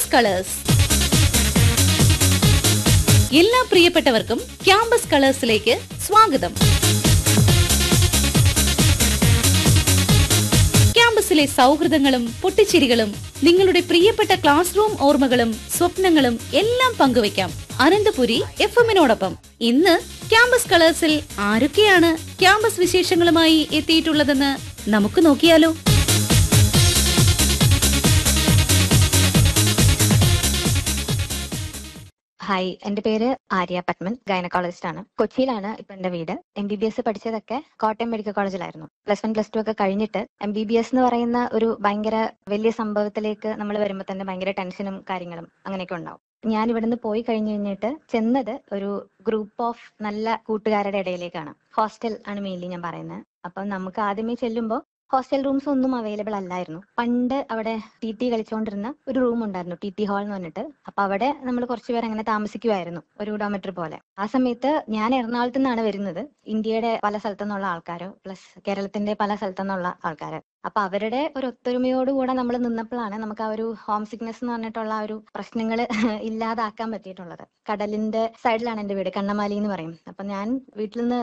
campus colours എല്ലാ പ്രിയപ്പെട്ടവർക്കും campus കളേഴ്സിലേക്ക് സ്വാഗതം ക്യാമ്പസിലെ സൗഹൃദങ്ങളും പൊട്ടിച്ചിരികളും നിങ്ങളുടെ പ്രിയപ്പെട്ട ക്ലാസ് റൂം ഓർമ്മകളും സ്വപ്നങ്ങളും എല്ലാം പങ്കുവയ്ക്കാം അനന്തപുരി എഫ് എമ്മിനോടൊപ്പം ഇന്ന് ക്യാമ്പസ് കളേഴ്സിൽ ആരൊക്കെയാണ് ക്യാമ്പസ് വിശേഷങ്ങളുമായി എത്തിയിട്ടുള്ളതെന്ന് നമുക്ക് നോക്കിയാലോ ഹായ് എന്റെ പേര് ആര്യ പത്മൻ ഗൈനക്കോളജിസ്റ്റ് ആണ് കൊച്ചിയിലാണ് ഇപ്പൊ എന്റെ വീട് എം ബി ബി എസ് പഠിച്ചതൊക്കെ കോട്ടയം മെഡിക്കൽ കോളേജിലായിരുന്നു പ്ലസ് വൺ പ്ലസ് ടു ഒക്കെ കഴിഞ്ഞിട്ട് എം ബി ബി എസ് എന്ന് പറയുന്ന ഒരു ഭയങ്കര വലിയ സംഭവത്തിലേക്ക് നമ്മൾ വരുമ്പോൾ തന്നെ ഭയങ്കര ടെൻഷനും കാര്യങ്ങളും അങ്ങനെയൊക്കെ ഉണ്ടാവും ഞാൻ ഇവിടുന്ന് പോയി കഴിഞ്ഞു കഴിഞ്ഞിട്ട് ചെന്നത് ഒരു ഗ്രൂപ്പ് ഓഫ് നല്ല കൂട്ടുകാരുടെ ഇടയിലേക്കാണ് ഹോസ്റ്റൽ ആണ് മെയിൻലി ഞാൻ പറയുന്നത് അപ്പം നമുക്ക് ആദ്യമേ ചെല്ലുമ്പോൾ ഹോസ്റ്റൽ റൂംസ് ഒന്നും അവൈലബിൾ അല്ലായിരുന്നു പണ്ട് അവിടെ ടി ടി കളിച്ചുകൊണ്ടിരുന്ന ഒരു റൂം ഉണ്ടായിരുന്നു ടി ടി ഹാൾ എന്ന് പറഞ്ഞിട്ട് അപ്പൊ അവിടെ നമ്മൾ കുറച്ചുപേർ അങ്ങനെ താമസിക്കുമായിരുന്നു ഒരു ഡോമെട്രി പോലെ ആ സമയത്ത് ഞാൻ എറണാകുളത്ത് നിന്നാണ് വരുന്നത് ഇന്ത്യയുടെ പല സ്ഥലത്തു നിന്നുള്ള ആൾക്കാരോ പ്ലസ് കേരളത്തിന്റെ പല സ്ഥലത്തു നിന്നുള്ള ആൾക്കാര് അപ്പൊ അവരുടെ ഒരു ഒത്തൊരുമയോടുകൂടെ നമ്മൾ നിന്നപ്പോഴാണ് നമുക്ക് ആ ഒരു ഹോം സിക്നെസ് എന്ന് പറഞ്ഞിട്ടുള്ള ആ ഒരു പ്രശ്നങ്ങൾ ഇല്ലാതാക്കാൻ പറ്റിയിട്ടുള്ളത് കടലിന്റെ സൈഡിലാണ് എന്റെ വീട് കണ്ണമാലി എന്ന് പറയും അപ്പൊ ഞാൻ വീട്ടിൽ നിന്ന്